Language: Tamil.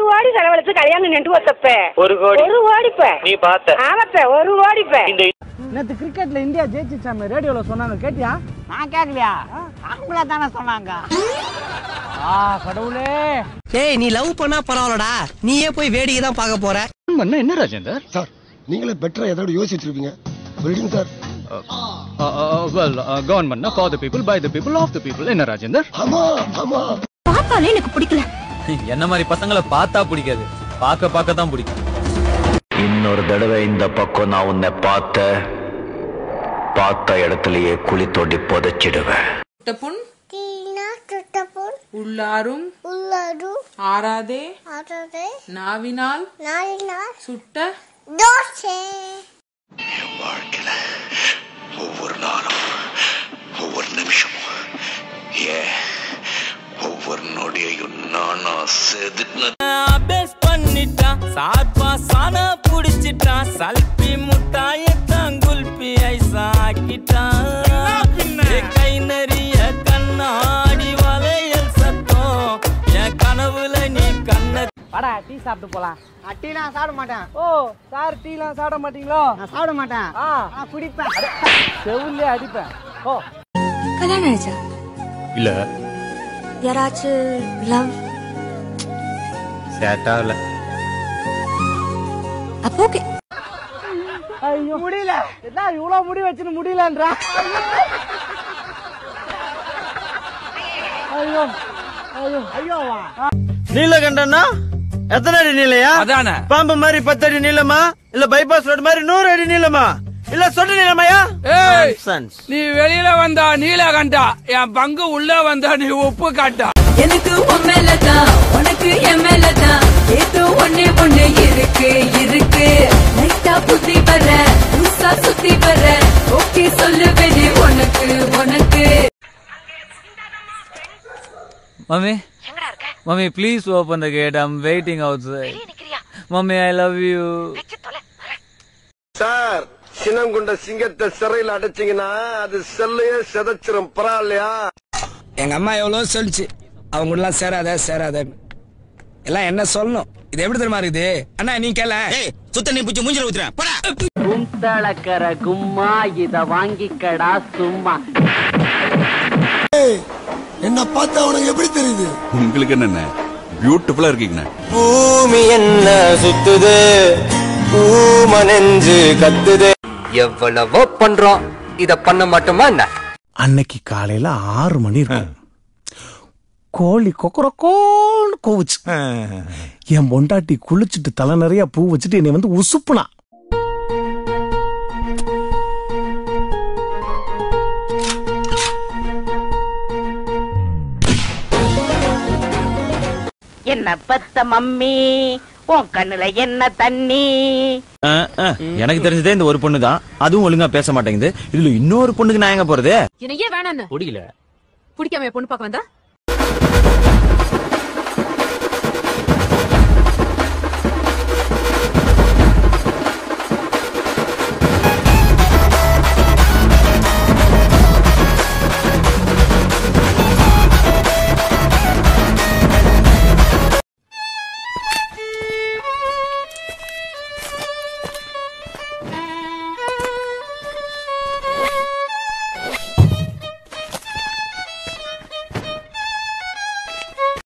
ஒரு கோடி செலவழிச்சு கல்யாணம் நின்று வச்சப்ப ஒரு கோடி ஒரு கோடிப்ப நீ பார்த்த ஆமாப்ப ஒரு கோடிப்ப இந்த நேத்து கிரிக்கெட்ல இந்தியா ஜெயிச்சிச்சாம ரேடியோல சொன்னாங்க கேட்டியா நான் கேட்கலையா அவங்கள தானே சொன்னாங்க ஆ கடவுளே ஏய் நீ லவ் பண்ணா பரவாயில்லடா நீயே போய் வேடிக்கை தான் பார்க்க போற என்ன ராஜேந்தர் சார் நீங்களே பெட்டரா ஏதாவது யோசிச்சிருப்பீங்க பில்டிங் சார் வெல் கவர்மெண்ட்னா for the people by the people of the people என்ன ராஜேந்தர் ஆமா ஆமா பார்த்தாலே எனக்கு பிடிக்கல என்ன மாதிரி பசங்களை பார்த்தா பிடிக்காது பார்க்க பார்க்க தான் பிடிக்கும் இன்னொரு தடவை இந்த பக்கம் நான் உன்னை பார்த்த பார்த்த இடத்துலயே குழி தோண்டி புதைச்சிடுவேன் புன் உள்ளாரும் ஆறாதே நாவினால் சுட்ட வாழ்க்கையில ஒவ்வொரு நாளும் ஒவ்வொரு நிமிஷமும் ஏன் ஒவ்வொரு நொடியையும் நானா செதுக்கின பேஸ் பண்ணிட்டான் சார்பா சானா புடிச்சிட்டான் சல்பி முட்டாயத்தான் குல்பி ஐசா ஆக்கிட்டான் ஏ கை நறிய கண்ணாடி வளையல் சத்தம் என் கனவுல நீ கண்ண வாடா டீ சாப்பிட்டு போலாம் டீலாம் சாப்பிட மாட்டேன் ஓ சார் டீலாம் சாப்பிட மாட்டீங்களோ நான் சாப்பிட மாட்டேன் ஆ நான் குடிப்பேன் செவுல்லே அடிப்பேன் ஓ கல்யாணம் ஆயிடுச்சா இல்ல யாராச்சும் லவ் சேட்டா இல்ல அப்போ ஓகே ஐயோ முடியல என்ன இவ்வளவு முடி வச்சுன்னு முடியலன்றா ஐயோ ஐயோ ஐயோவா நீலகண்டனா எத்தனை அடி நீலையா அதானே பாம்பு மாதிரி பத்து அடி நீளமா இல்ல பைபாஸ் ரோடு மாதிரி நூறு அடி நீளமா இல்ல சொட்டு நீளமாயா Nonsense. நீ வெளியில வந்தா நீலகண்டா என் பங்கு உள்ள வந்தா நீ உப்பு காட்டா எனக்கு உன் மேலதான் உனக்கு என் மேலதான் ஏதோ ஒண்ணே ஒண்ணு இருக்கு இருக்கு லைட்டா புத்தி வர புதுசா சுத்தி வர ஓகே சொல்லுவேனே உனக்கு உனக்கு mummy mummy please open the gate I'm waiting outside mummy I love you sir சின்னங்குண்ட சிங்கத்தை சிறையில் அடைச்சீங்கன்னா அது செல்லையே செதைச்சிரும் பரவாயில்லையா எங்க அம்மா எவ்வளவு சொல்லிச்சு அவங்க எல்லாம் சேராத சேராத எல்லாம் என்ன சொல்லணும் இது எப்படி தெரியுமா இருக்குது அண்ணா நீ கேள சுத்த நீ பிடிச்சி மூஞ்சில ஊத்துறேன் போடா கும்தளக்கர கும்மா இத வாங்கிக்கடா சும்மா என்ன பார்த்தா உனக்கு எப்படி தெரியுது உங்களுக்கு என்ன பியூட்டிஃபுல்லா இருக்கீங்க பூமி என்ன சுத்துது பூமனெஞ்சு கத்துது எவ்வளவோ பண்றோம் இத பண்ண மாட்டோமா என்ன அன்னைக்கு காலையில ஆறு மணி இருக்கும் கோழி கொக்கரக்கோன்னு கோவுச்சு என் பொண்டாட்டி குளிச்சுட்டு தலை நிறைய பூ வச்சுட்டு என்னை வந்து உசுப்புனா என்ன பத்த மம்மி உன் கண்ணுல என்ன தண்ணி எனக்கு தெரிஞ்சதே இந்த ஒரு பொண்ணு தான் அதுவும் ஒழுங்கா பேச மாட்டேங்குது இதுல இன்னொரு பொண்ணுக்கு நான் எங்க போறது எனக்கு ஏன் வேணாம் பிடிக்கல பிடிக்காம பொண்ணு பார்க்க வந்தா